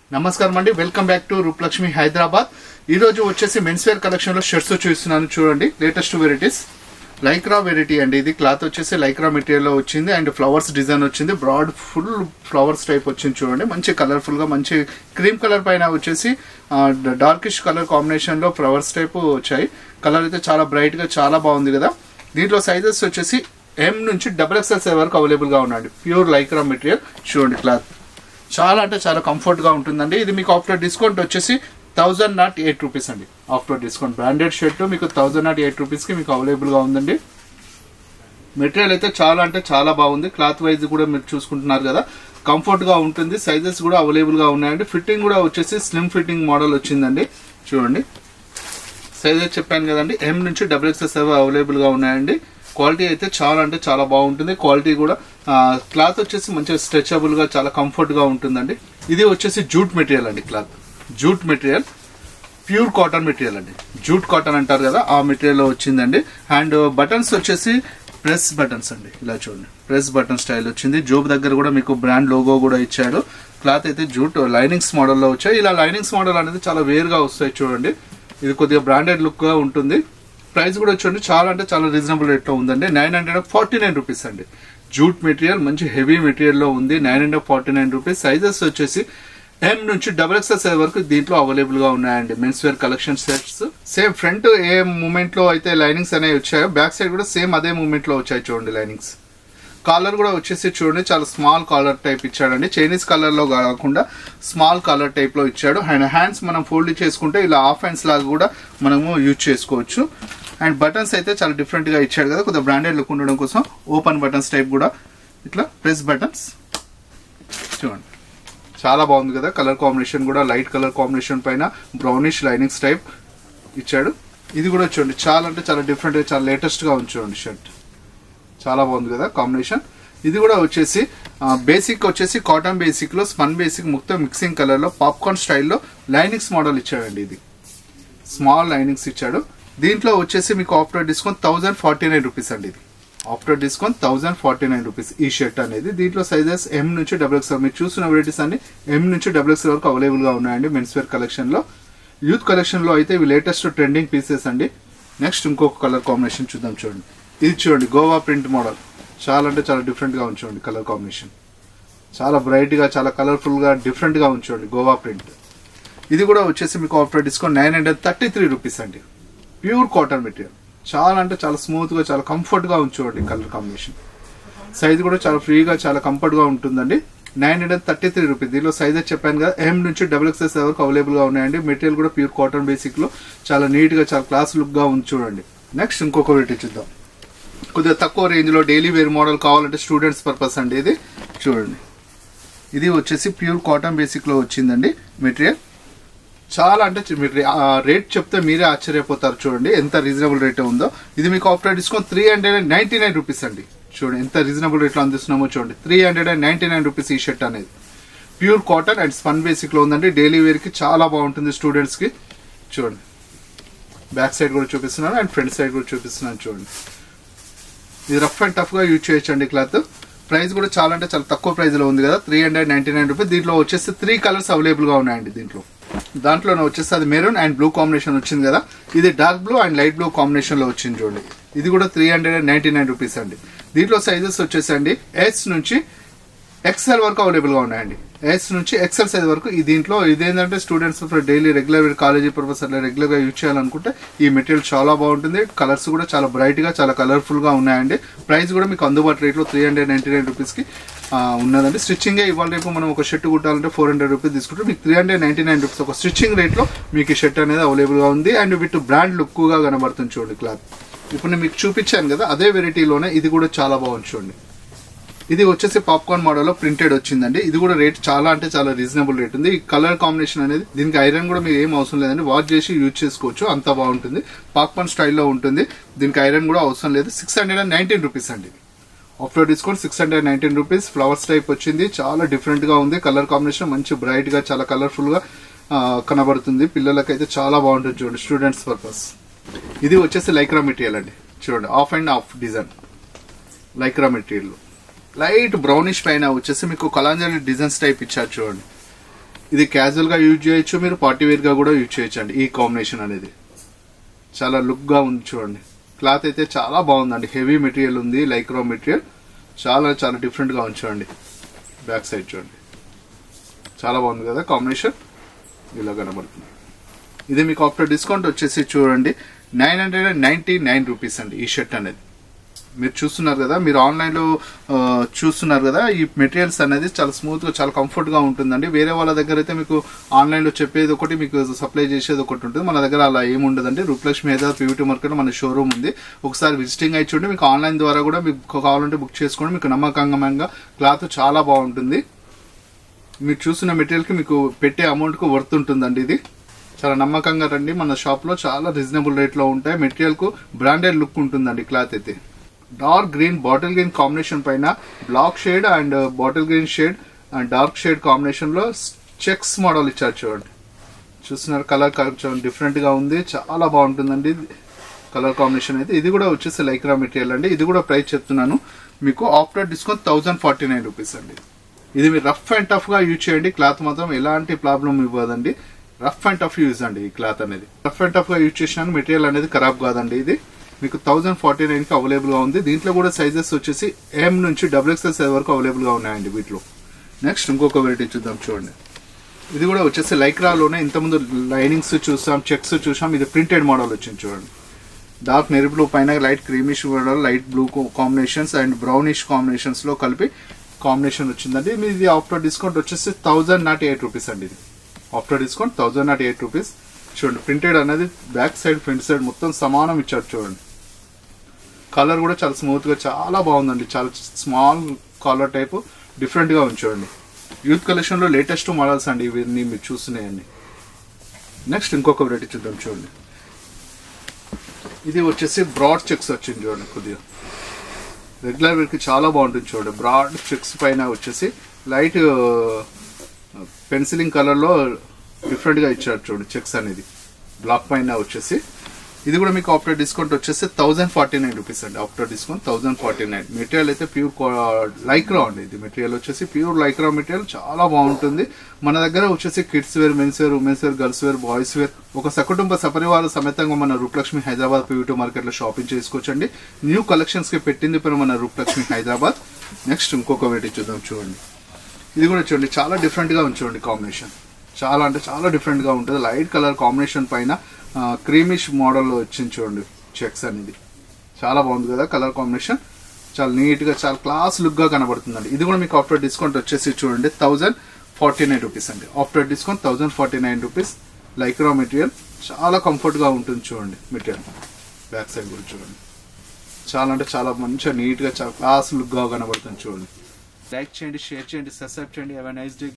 నమస్కారం అండి welcome back to Roopalakshmi Hyderabad ఈ రోజు వచ్చేసి మెన్స్ వేర్ కలెక్షన్ లో షర్ట్స్ చూస్తున్నాను చూడండి లేటెస్ట్ వెరైటీస్ లైక్రా వెరైటీ అండి ఇది క్లాత్ వచ్చేసి లైక్రా మెటీరియల్ లో వచ్చింది అండ్ ఫ్లవర్స్ డిజైన్ వచ్చింది బ్రాడ్ ఫుల్ ఫ్లవర్స్ టైప్ వచ్చింది చూడండి మంచి కలర్ఫుల్ గా మంచి క్రీమ్ కలర్ పైన వచ్చేసి డార్కిష్ కలర్ కాంబినేషన్ లో ఫ్లవర్స్ టైప్ వచ్చాయి కలర్ అయితే చాలా బ్రైట్ గా చాలా బాగుంది కదా దీంట్లో సైజెస్ వచ్చేసి ఎం నుంచి డబుల్ ఎక్స్ఎల్ వరకు అవైలబుల్ గా ఉన్నాయండి ప్యూర్ లైక్రా మెటీరియల్ చూడండి క్లాత్ చాలా అంటే చాలా కంఫర్ట్ గా ఉంటుందండి ఇది మీకు ఆఫ్టర్ డిస్కౌంట్ వచ్చేసి థౌజండ్ నాట్ ఎయిట్ రూపీస్ అండి ఆఫ్టర్ డిస్కౌంట్ బ్రాండెడ్ షర్ట్ మీకు థౌజండ్ నాట్ ఎయిట్ రూపీస్ కి మీకు అవైలబుల్ గా ఉందండి మెటీరియల్ అయితే చాలా అంటే చాలా బాగుంది క్లాత్ వైజ్ కూడా మీరు చూసుకుంటున్నారు కదా కంఫర్ట్ గా ఉంటుంది సైజెస్ కూడా అవైలబుల్ గా ఉన్నాయండి ఫిట్టింగ్ కూడా వచ్చేసి స్లిమ్ ఫిట్టింగ్ మోడల్ వచ్చిందండి చూడండి సైజెస్ చెప్పాను కదండి ఎం నుంచి డబుల్ ఎక్స్ఎస్ అవైలబుల్ గా ఉన్నాయండి క్వాలిటీ అయితే చాలా అంటే చాలా బాగుంటుంది క్వాలిటీ కూడా క్లాత్ వచ్చేసి మంచిగా స్ట్రెచబుల్ గా చాలా కంఫర్ట్ గా ఉంటుందండి ఇది వచ్చేసి జూట్ మెటీరియల్ అండి cloth jute material pure cotton material అండి జూట్ కాటన్ అంటారు కదా ఆ మెటీరియల్ లో వచ్చిందండి అండ్ బటన్స్ వచ్చేసి ప్రెస్ బటన్స్ అండి ఇలా చూడండి ప్రెస్ బటన్ స్టైల్ వచ్చింది జోబ్ దగ్గర కూడా మీకు బ్రాండ్ లోగో కూడా ఇచ్చాడు క్లాత్ అయితే జూట్ లైనింగ్స్ మోడల్లో వచ్చాయి ఇలా లైనింగ్స్ మోడల్ అనేది చాలా వేరుగా వస్తాయి చూడండి ఇది కొద్దిగా బ్రాండెడ్ లుక్ గా ఉంటుంది ప్రైస్ కూడా చూడండి చాలా అంటే చాలా రీజనబుల్ రేట్ లో ఉందండి nine hundred forty nine rupees అండి జూట్ మెటీరియల్ మంచి హెవీ మెటీరియల్ లో ఉంది nine hundred forty nine rupees sizes వచ్చేసి ఎం నుంచి డబుల్ ఎక్స్ఎస్ వరకు దీంట్లో అవైలబుల్ గా ఉన్నాయండి men's wear collection sets same front a moment లో అయితే లైనింగ్స్ అనేవి వచ్చాయో బ్యాక్ సైడ్ కూడా సేమ్ అదే మూమెంట్ లో వచ్చాయి చూడండి లైనింగ్స్ కాలర్ కూడా వచ్చేసి చూడండి చాలా స్మాల్ కాలర్ టైప్ ఇచ్చాడండి చైనీస్ కలర్ లో కాకుండా స్మాల్ కాలర్ టైప్ లో ఇచ్చాడు అండ్ హ్యాండ్స్ మనం ఫోల్డ్ చేసుకుంటే ఇలా హాఫ్ హ్యాండ్స్ లాగా కూడా మనము యూజ్ చేసుకోవచ్చు అండ్ బటన్స్ అయితే చాలా డిఫరెంట్ గా ఇచ్చాడు కదా కొద్దిగా బ్రాండెడ్ లుక్ ఉండడం కోసం ఓపెన్ బటన్స్ టైప్ కూడా ఇట్లా ప్రెస్ బటన్స్ చూడండి చాలా బాగుంది కదా కలర్ కాంబినేషన్ కూడా లైట్ కలర్ కాంబినేషన్ పైన బ్రౌనిష్ లైనింగ్స్ టైప్ ఇచ్చాడు ఇది కూడా చూడండి చాలా అంటే చాలా డిఫరెంట్ గా చాలా లేటెస్ట్ గా ఉంది చూడండి షర్ట్ చాలా బాగుంది కదా కాంబినేషన్ ఇది కూడా వచ్చేసి బేసిక్ వచ్చేసి కాటన్ బేసిక్ లో స్పన్ బేసిక్ మొత్తం మిక్సింగ్ కలర్ లో పాప్కార్న్ స్టైల్లో లైనింగ్స్ మోడల్ ఇచ్చాడండి ఇది స్మాల్ లైనింగ్స్ ఇచ్చాడు దీంట్లో వచ్చేసి మీకు after discount thousand forty nine rupees అండి ఇది after discount thousand forty nine rupees ఈ షర్ట్ అనేది దీంట్లో సైజెస్ ఎం నుంచి డబుల్ ఎక్స్ మీరు చూసిన వెరైటీస్ అన్ని ఎం నుంచి డబుల్ ఎక్స్ వరకు అవైలబుల్ గా ఉన్నాయండి మెన్స్ వేర్ కలెక్షన్ లో యూత్ కలెక్షన్ లో అయితే ఇవి లేటెస్ట్ ట్రెండింగ్ పీసెస్ అండి నెక్స్ట్ ఇంకొక కలర్ కాంబినేషన్ చూద్దాం చూడండి ఇది చూడండి గోవా ప్రింట్ మోడల్ చాలా అంటే చాలా డిఫరెంట్ గా ఉంచండి కలర్ కాంబినేషన్ చాలా బ్రైట్ గా చాలా కలర్ఫుల్ గా డిఫరెంట్ గా ఉంచండి గోవా ప్రింట్ ఇది కూడా వచ్చేసి మీకు after discount nine hundred thirty three rupees అండి ప్యూర్ కాటన్ మెటీరియల్ చాలా అంటే చాలా స్మూత్ గా చాలా కంఫర్ట్ గా ఉంచండి కలర్ కాంబినేషన్ సైజ్ కూడా చాలా ఫ్రీగా చాలా కంఫర్ట్ గా ఉంటుందండి nine hundred thirty three rupees దీనిలో సైజెస్ చెప్పాను కదా ఎం నుంచి డబుల్ ఎక్సెస్ వరకు అవైలబుల్ గా ఉన్నాయండి మెటీరియల్ కూడా ప్యూర్ కాటన్ బేసిక్ లో చాలా నీట్ గా చాలా క్లాస్ లుక్ గా ఉంది చూడండి నెక్స్ట్ ఇంకొక వెరైటీ చూద్దాం కొద్దిగా తక్కువ రేంజ్ లో డైలీ వేర్ మోడల్ కావాలంటే స్టూడెంట్స్ పర్పస్ అండి ఇది చూడండి ఇది వచ్చేసి ప్యూర్ కాటన్ బేసిక్ లో వచ్చిందండి మెటీరియల్ చాలా అంటే మీరు రేట్ చెప్తే మీరే ఆశ్చర్యపోతారు చూడండి ఎంత రీజనబుల్ రేట్ ఉందో ఇది మీకు after discount three hundred and ninety nine rupees అండి చూడండి ఎంత రీజనబుల్ రేట్లో అందిస్తున్నామో చూడండి three hundred and ninety nine rupees ఈ షర్ట్ అనేది pure cotton and spun basic లో ఉందండి డైలీ వేర్ కి చాలా బాగుంటుంది స్టూడెంట్స్ కి చూడండి బ్యాక్ సైడ్ కూడా చూపిస్తున్నాను అండ్ ఫ్రంట్ సైడ్ కూడా చూపిస్తున్నాను చూడండి ఇది రఫ్ అండ్ టఫ్ గా యూజ్ చేయొచ్చు అండి క్లాత్ ప్రైస్ కూడా చాలా అంటే చాలా తక్కువ ప్రైస్ లో ఉంది కదా three hundred ninety nine rupees దీంట్లో వచ్చేసి త్రీ కలర్స్ అవైలబుల్ గా ఉన్నాయండి దీంట్లో దాంట్లో వచ్చేసి అది మెరూన్ అండ్ బ్లూ కాంబినేషన్ వచ్చింది కదా ఇది dark blue and light blue combination లో వచ్చింది చూడండి ఇది కూడా three hundred and ninety nine rupees అండి దీంట్లో సైజెస్ వచ్చేసండి ఎస్ నుంచి ఎక్సెల్ వరకు అవైలబుల్ గా ఉన్నాయండి ఎస్ నుంచి ఎక్సెల్ సైజ్ వరకు ఈ దీంట్లో ఇదేంటంటే students daily regular college purpose అట్లా రెగ్యులర్ గా యూజ్ చేయాలనుకుంటే ఈ మెటీరియల్ చాలా బాగుంటుంది కలర్స్ కూడా చాలా బ్రైట్ గా చాలా కలర్ఫుల్ గా ఉన్నాయండి ప్రైస్ కూడా మీకు అందుబాటు రేట్ లో three hundred ninety nine rupees కి ఉన్నదండి స్టిచ్చింగ్ ఇవాళ రేపు మనం ఒక షర్ట్ కుట్టాలంటే ఫోర్ హండ్రెడ్ రూపీస్ తీసుకుంటే మీకు three hundred ninety nine rupees ఒక స్టిచ్చింగ్ రేట్ లో మీకు ఈ షర్ట్ అనేది అవైలబుల్ గా ఉంది అండ్ విత్ బ్రాండ్ లుక్ గా కనబడుతుంది చూడండి క్లాత్ ఇప్పుడు నేను మీకు చూపించాను కదా అదే వెరైటీలోనే ఇది కూడా చాలా బాగుంది చూడండి ఇది వచ్చేసి పాప్కార్న్ మోడల్ లో ప్రింటెడ్ వచ్చిందండి ఇది కూడా రేట్ చాలా అంటే చాలా రీజనబుల్ రేట్ ఉంది ఈ కలర్ కాంబినేషన్ అనేది దీనికి ఐరన్ కూడా మీరు ఏం అవసరం లేదండి వాష్ చేసి యూజ్ చేసుకోవచ్చు అంత బాగుంటుంది పాప్కార్న్ స్టైల్లో ఉంటుంది దీనికి ఐరన్ కూడా అవసరం లేదు six hundred and nineteen rupees అండి after discount six hundred nineteen rupees flowers type వచ్చింది చాలా డిఫరెంట్ గా ఉంది కలర్ కాంబినేషన్ మంచి బ్రైట్ గా చాలా కలర్ఫుల్ గా కనబడుతుంది పిల్లలకైతే చాలా బాగుంటుంది చూడండి స్టూడెంట్స్ పర్పస్ ఇది వచ్చేసి లైక్రా మెటీరియల్ అండి చూడండి half and half design Lycra material light brownish పైన వచ్చేసి మీకు కలాంజలి డిజైన్స్ టైప్ ఇచ్చారు చూడండి ఇది క్యాజువల్ గా యూజ్ చేయొచ్చు మీరు పార్టీ వేర్ గా కూడా యూజ్ చేయొచ్చు అండి ఈ కాంబినేషన్ అనేది చాలా లుక్ గా ఉంది చూడండి క్లాత్ అయితే చాలా బాగుందండి హెవీ మెటీరియల్ ఉంది లైక్రో మెటీరియల్ చాలా చాలా డిఫరెంట్ గా ఉంది చూడండి బ్యాక్ సైడ్ చూడండి చాలా బాగుంది కదా కాంబినేషన్ ఇలా కనబడుతుంది ఇది మీకు ఆఫ్టర్ డిస్కౌంట్ వచ్చేసి చూడండి nine hundred and ninety nine rupees అండి ఈ షర్ట్ అనేది మీరు చూస్తున్నారు కదా మీరు ఆన్లైన్లో ఆ, చూస్తున్నారు కదా ఈ మెటీరియల్స్ అనేది చాలా స్మూత్గా చాలా కంఫర్ట్గా ఉంటుందండి వేరే వాళ్ళ దగ్గర అయితే మీకు ఆన్లైన్లో చెప్పేది ఒకటి మీకు సప్లై చేసేది ఒకటి ఉంటుంది మన దగ్గర అలా ఏమి ఉండదండి రూపలక్ష్మి హైదరాబాద్ పీవీటీ మార్కెట్ మన షోరూమ్ ఉంది ఒకసారి విజిటింగ్ అయి చూడండి మీకు ఆన్లైన్ ద్వారా కూడా మీకు కావాలంటే బుక్ చేసుకోండి మీకు నమ్మకంగా క్లాత్ చాలా బాగుంటుంది మీరు చూసిన మెటీరియల్కి మీకు పెట్టే అమౌంట్కు వర్త్ ఉంటుందండి ఇది చాలా నమ్మకంగా రండి మన షాప్లో చాలా రీజనబుల్ రేట్లో ఉంటాయి మెటీరియల్కు బ్రాండెడ్ లుక్ ఉంటుందండి క్లాత్ అయితే dark green bottle green combination పైన black shade and bottle green shade and dark shade కాంబినేషన్లో చెక్స్ మోడల్ ఇచ్చారు చూడండి చూస్తున్నారు కలర్ కొంచెం డిఫరెంట్గా ఉంది చాలా బాగుంటుందండి కలర్ కాంబినేషన్ అయితే ఇది కూడా వచ్చేసి లైక్రా మెటీరియల్ అండి ఇది కూడా ప్రైస్ చెప్తున్నాను మీకు after discount thousand forty nine rupees అండి ఇది మీరు రఫ్ అండ్ టఫ్ గా యూజ్ చేయండి క్లాత్ మాత్రం ఎలాంటి ప్రాబ్లం ఇవ్వదండి రఫ్ అండ్ టఫ్ యూజ్ అండి ఈ క్లాత్ అనేది రఫ్ అండ్ టఫ్ గా యూజ్ చేసినా మెటీరియల్ అనేది ఖరాబ్ కాదండి ఇది మీకు థౌసండ్ ఫార్టీ నైన్ కి అవైలబుల్ గా ఉంది దీంట్లో కూడా సైజెస్ వచ్చేసి ఎం నుంచి డబుల్ ఎక్స్ఎల్ సైజ్ వరకు అవైలబుల్ గా ఉన్నాయండి వీటిలో నెక్స్ట్ ఇంకొక వెరైటీ చూద్దాం చూడండి ఇది కూడా వచ్చేసి లైక్రాలోనే ఇంతకుముందు లైనింగ్స్ చూసాం చెక్స్ చూసాం ఇది ప్రింటెడ్ మోడల్ వచ్చింది చూడండి డార్క్ నెరీ బ్లూ పైన light creamish model light blue combinations and brownish combinations లో కలిపి కాంబినేషన్ వచ్చిందండి మీ ఇది ఆఫ్టర్ డిస్కౌంట్ వచ్చేసి థౌజండ్ నాట్ ఎయిట్ రూపీస్ అండి ఇది after discount thousand nought eight rupees చూడండి ప్రింటెడ్ అనేది బ్యాక్ సైడ్ ఫ్రంట్ సైడ్ మొత్తం సమానం ఇచ్చారు చూడండి కలర్ కూడా చాలా స్మూత్ గా చాలా బాగుందండి చాలా స్మాల్ కాలర్ టైప్ డిఫరెంట్ గా ఉంది చూడండి యూత్ కలెక్షన్ లో లేటెస్ట్ మోడల్స్ అండి ఇవన్నీ మీరు చూస్తున్నాయండి నెక్స్ట్ ఇంకొక వెరైటీ చూద్దాం చూడండి ఇది వచ్చేసి బ్రాడ్ చెక్స్ వచ్చింది చూడండి కొద్దిగా రెగ్యులర్ వేర్కి చాలా బాగుంటుంది చూడండి బ్రాడ్ చెక్స్ పైన వచ్చేసి లైట్ పెన్సిలింగ్ కలర్లో డిఫరెంట్గా ఇచ్చారు చూడండి చెక్స్ అనేది బ్లాక్ పైన వచ్చేసి ఇది కూడా మీకు ఆఫ్టర్ డిస్కౌంట్ వచ్చేసి థౌసండ్ ఫార్టీ నైన్ రూపీస్ అండి after discount thousand forty nine material అయితే ప్యూర్ లైక్రా అండి ఇది మెటీరియల్ వచ్చేసి ప్యూర్ లైక్రా మెటీరియల్ చాలా బాగుంటుంది మన దగ్గర వచ్చేసి kids wear men's wear women's wear girls wear boys wear ఒక సకుటుంబ సపరివార సమేతంగా మన రూపలక్ష్మి హైదరాబాద్ పీవీటీ మార్కెట్లో షాపింగ్ చేసుకోవచ్చండి న్యూ కలెక్షన్స్ కి పెట్టింది ఇప్పుడు మన రూపలక్ష్మి హైదరాబాద్ నెక్స్ట్ ఇంకొక వెరైటీ చూద్దాం చూడండి ఇది కూడా చూడండి చాలా డిఫరెంట్ గా ఉంది చూడండి కాంబినేషన్ చాలా అంటే చాలా డిఫరెంట్ గా ఉంటుంది లైట్ కలర్ కాంబినేషన్ పైన క్రీమిష్ మోడల్ వచ్చింది చూడండి చెక్స్ అనేది చాలా బాగుంది కదా కలర్ కాంబినేషన్ చాలా నీట్ గా చాలా క్లాస్ లుక్ గా కనబడుతుందండి ఇది కూడా మీకు ఆఫ్టర్ డిస్కౌంట్ వచ్చేసి చూడండి థౌజండ్ ఫార్టీ నైన్ రూపీస్ అండి after discount thousand forty nine rupees Lycra material చాలా కంఫర్ట్ గా ఉంటుంది చూడండి మెటీరియల్ బ్యాక్ సైడ్ కూడా చూడండి చాలా అంటే చాలా మంచిగా నీట్ గా చాలా క్లాస్ లుక్ గా కనబడుతుంది చూడండి లైక్ చేయండి షేర్ చేయండి సబ్స్క్రైబ్ చేయండి హ్యావ్ నైస్ డే